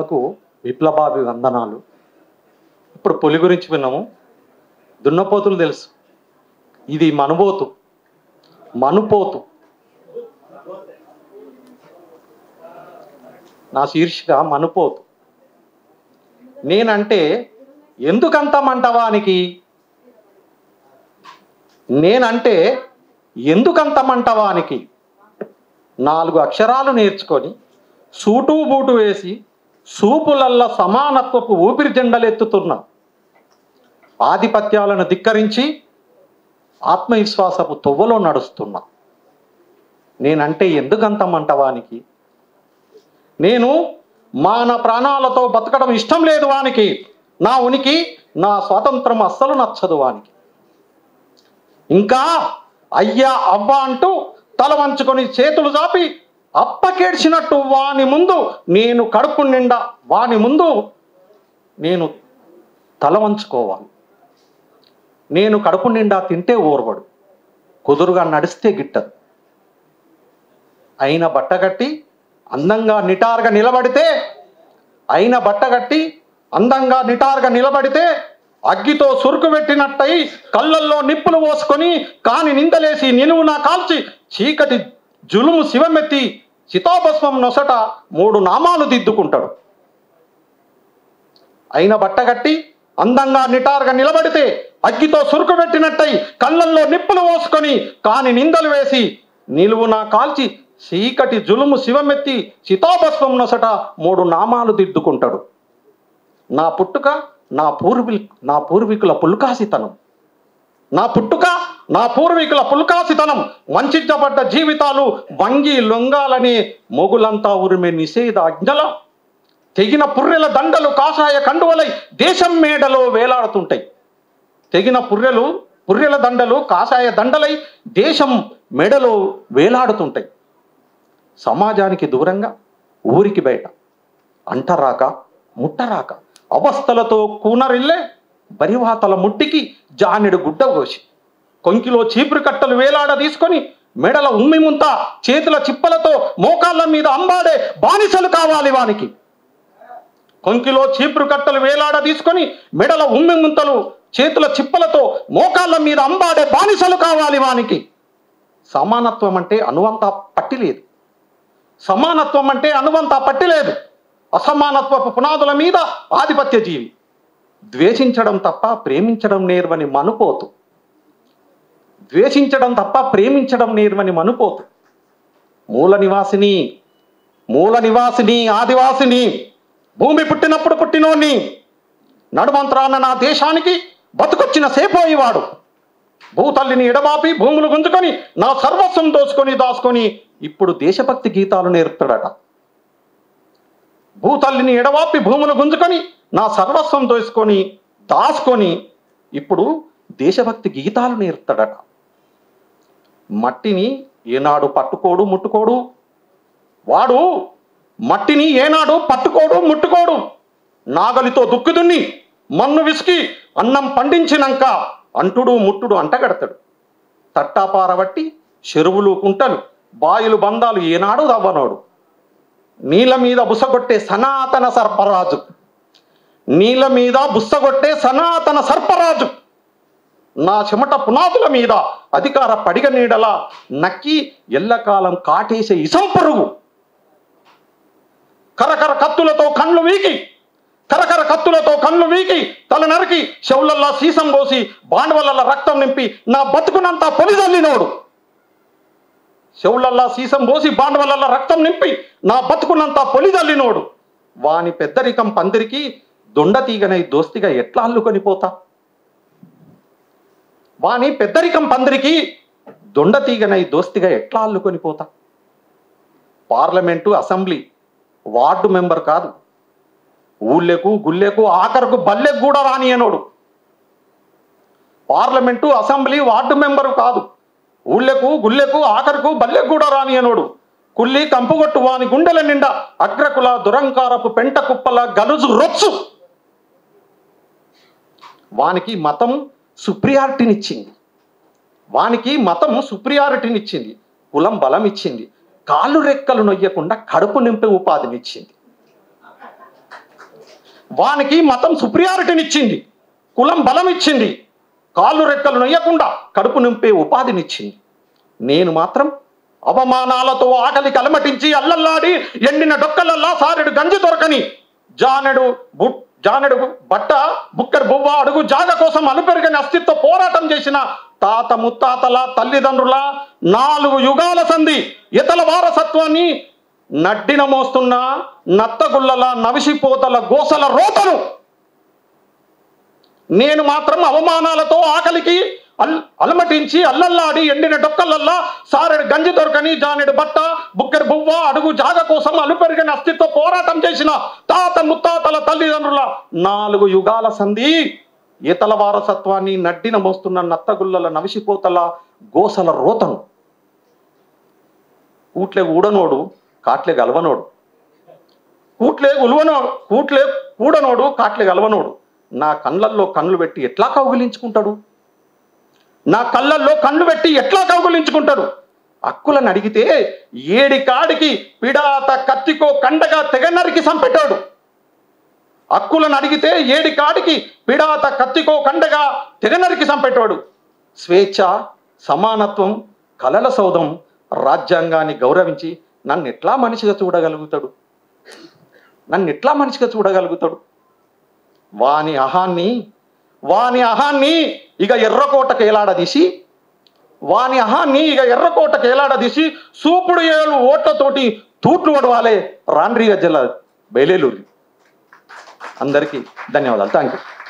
సభకు విప్లవాభి వందనాలు ఇప్పుడు పులి గురించి విన్నాము దున్నపోతులు తెలుసు ఇది మనుబోతు మనుపోతు నా శీర్షిక మనుపోతు నేనంటే ఎందుకంత మంటవానికి నేనంటే ఎందుకంత మంటవానికి నాలుగు అక్షరాలు నేర్చుకొని సూటు బూటు వేసి సూపులల్ల సమానత్వపు ఊపిరి జెండలెత్తుతున్న ఆధిపత్యాలను ధిక్కరించి ఆత్మవిశ్వాసపు తొవ్వలో నడుస్తున్నా నేనంటే ఎందుకంత మంటవానికి నేను మాన ప్రాణాలతో బతకడం ఇష్టం లేదు వానికి నా ఉనికి నా స్వాతంత్రం అస్సలు నచ్చదు వానికి ఇంకా అయ్యా అవ్వ అంటూ తల వంచుకొని చేతులు చాపి అప్పకేడ్చినట్టు వాని ముందు నేను కడుపు నిండా వాని ముందు నేను తల వంచుకోవాలి నేను కడుపు నిండా తింటే ఓర్వడు కుదురుగా నడిస్తే గిట్టదు అయిన బట్టగట్టి అందంగా నిటారుగా నిలబడితే అయిన బట్టగట్టి అందంగా నిటారుగా నిలబడితే అగ్గితో సురుకు పెట్టినట్టయి కళ్ళల్లో నిప్పులు పోసుకొని కాని నిందలేసి నిలువునా కాల్చి చీకటి జులుము శివమెత్తి చితాభస్మం నొసట మూడు నామాలు దిద్దుకుంటాడు అయిన బట్టగట్టి అందంగా నిటారుగా నిలబడితే అగ్గితో సురుకు పెట్టినట్టయి కళ్ళల్లో నిప్పులు పోసుకొని కాని నిందలు వేసి నిలువునా కాల్చి చీకటి జులుము శివమెత్తి చితాభస్మం నొసట మూడు నామాలు దిద్దుకుంటాడు నా పుట్టుక నా పూర్వీ నా పూర్వీకుల పుల్కాసితనం నా పుట్టుక నా పూర్వీకుల పుల్కాసితనం వంచించబడ్డ జీవితాలు వంగి లొంగాలని మొగులంతా ఉరిమే నిషేధ అజ్ఞల తెగిన పుర్రెల దండలు కాషాయ కండువలై దేశం మేడలో వేలాడుతుంటాయి తెగిన పుర్రెలు పుర్రెల దండలు కాషాయ దండలై దేశం మెడలో వేలాడుతుంటాయి సమాజానికి దూరంగా ఊరికి బయట అంటరాక ముట్టరాక అవస్థలతో కూనరిల్లే బరివాతల ముట్టికి జానెడు గుడ్డ కోసి కొంకిలో చీపురు కట్టలు వేలాడ తీసుకొని మెడల ఉమ్మి ముంత చేతుల చిప్పలతో మోకాళ్ళ మీద అంబాడే బానిసలు కావాలి వానికి కొంకిలో చీపురు కట్టలు వేలాడ తీసుకొని మెడల ఉమ్మి ముంతలు చేతుల చిప్పలతో మోకాళ్ళ మీద అంబాడే బానిసలు కావాలి వానికి సమానత్వం అంటే అనువంత పట్టి లేదు సమానత్వం అంటే అనువంత పట్టి లేదు అసమానత్వపు పునాదుల మీద ఆధిపత్య జీవి ద్వేషించడం తప్ప ప్రేమించడం నేర్వని మనుపోతు ద్వేషించడం తప్ప ప్రేమించడం నేర్వని మనుపోతు మూల నివాసిని మూల నివాసిని ఆదివాసిని భూమి పుట్టినప్పుడు పుట్టినోని నడుమంత్రాన నా దేశానికి బతుకొచ్చిన సేపోయేవాడు భూతల్లిని ఎడబాపి భూములు గుంజుకొని నా సర్వస్వం దోచుకొని దాచుకొని ఇప్పుడు దేశభక్తి గీతాలు నేర్పుతాడట భూతల్లిని ఎడవాపి భూములు గుంజుకొని నా సర్వస్వం దోసుకొని దాచుకొని ఇప్పుడు దేశభక్తి గీతాలు నేర్పుతాడట మట్టిని ఏనాడు పట్టుకోడు ముట్టుకోడు వాడు మట్టిని ఏనాడు పట్టుకోడు ముట్టుకోడు నాగలితో దుక్కిదున్ని మన్ను విసికి అన్నం పండించినాక అంటుడు ముట్టుడు అంటగడతాడు తట్టాపారబట్టి చెరువులు కుంటలు బాయిలు బంధాలు ఏనాడు దవ్వనోడు నీళ్ళ మీద బుసగొట్టే సనాతన సర్పరాజు నీళ్ళ మీద బుస్సగొట్టే సనాతన సర్పరాజు నా చెమట పునాదుల మీద అధికార పడిగ నీడల నక్కి ఎల్లకాలం కాటేసే ఇసం పురుగు కరకర కత్తులతో కళ్ళు వీకి కరకర కత్తులతో కళ్ళు వీకి తల నరికి చెవులల్లా సీసం పోసి బాండవల్ల రక్తం నింపి నా బతుకునంతా పొలిజల్లినోడు చెవులల్లా సీసం పోసి బాండవల్ల రక్తం నింపి నా బతుకునంతా పొలిజల్లినోడు వాని పెద్దరికం పందిరికి దొండతీగనై దోస్తిగా ఎట్లా అల్లుకొని పోతా వాని పెద్దరికం పందిరికి దొండతీగనై దోస్తిగా ఎట్లా అల్లుకొని పోతా పార్లమెంటు అసెంబ్లీ వార్డు మెంబర్ కాదు ఊళ్ళకు గుళ్ళెకు ఆఖరకు బల్లెకు కూడా రానియనోడు పార్లమెంటు అసెంబ్లీ వార్డు మెంబరు కాదు ఊళ్ళకు గుళ్ళెకు ఆఖరకు బల్లెకు కూడా రానియనోడు కుల్లి కంపుగొట్టు వాని గుండెల నిండా అగ్రకుల దురంకారపు పెంట కుప్పల గలుజు రొచ్చు వానికి మతం సుప్రియారిటీనిచ్చింది వానికి మతం సుప్రియారిటీనిచ్చింది కులం బలం ఇచ్చింది కాళ్ళు రెక్కలు నొయ్యకుండా కడుపు నింపే ఉపాధినిచ్చింది వానికి మతం సుప్రియారిటీనిచ్చింది కులం బలం ఇచ్చింది కాళ్ళు రెక్కలు నొయ్యకుండా కడుపు నింపే ఉపాధినిచ్చింది నేను మాత్రం అవమానాలతో ఆకలి కలమటించి అల్లల్లాడి ఎండిన డొక్కలల్లా సారెడు గంజి దొరకని జానెడు బు జానెడు బట్ట బుక్కర్ బువ్వ అడుగు జాగ కోసం అలుపెరగని అస్తిత్వ పోరాటం చేసిన తాత ముత్తాతల తల్లిదండ్రుల నాలుగు యుగాల సంధి ఇతల వారసత్వాన్ని నడ్డిన మోస్తున్న నత్తగుల్లల నవిసిపోతల గోసల రోతను నేను మాత్రం అవమానాలతో ఆకలికి అల్ అలమటించి అల్లల్లాడి ఎండిన డొక్కలల్లా సారెడు గంజి దొరకని జానెడు బట్ట బుక్కరి బువ్వ అడుగు జాగ కోసం అలుపెరిగిన అస్తిత్వ పోరాటం చేసిన తాత ముత్తాతల తల్లిదండ్రుల నాలుగు యుగాల సంధి ఇతల వారసత్వాన్ని నడ్డిన మోస్తున్న నత్తగుల్లల నవిసిపోతల గోసల రోతను కూట్లే ఊడనోడు కాట్లే గలవనోడు కూట్లే ఉలువనో కూట్లే కూడనోడు కాట్లే గలవనోడు నా కళ్ళల్లో కళ్ళు పెట్టి ఎట్లా కౌగిలించుకుంటాడు నా కళ్ళల్లో కళ్ళు పెట్టి ఎట్లా కౌగిలించుకుంటాడు అక్కులను అడిగితే ఏడి కాడికి పిడాత కత్తికో కండగా తెగనరికి సంపెట్టాడు అక్కులను అడిగితే ఏడి కాడికి పిడాత కత్తికో కండగా తెగనరికి సంపెట్టాడు స్వేచ్ఛ సమానత్వం కలల సౌధం రాజ్యాంగాన్ని గౌరవించి నన్ను ఎట్లా మనిషిగా చూడగలుగుతాడు నన్ను ఎట్లా మనిషిగా చూడగలుగుతాడు వాని అహాన్ని వాని అహాన్ని ఇక ఎర్రకోటకు ఏలాడదీసి వాని అహాన్ని ఇక ఎర్రకోటకు ఏలాడదీసి సూపుడు ఏళ్ళు ఓట్లతోటి తూట్లు వడవాలే రాండ్రి గజ్జల బయలేలూరి అందరికీ ధన్యవాదాలు థ్యాంక్ యూ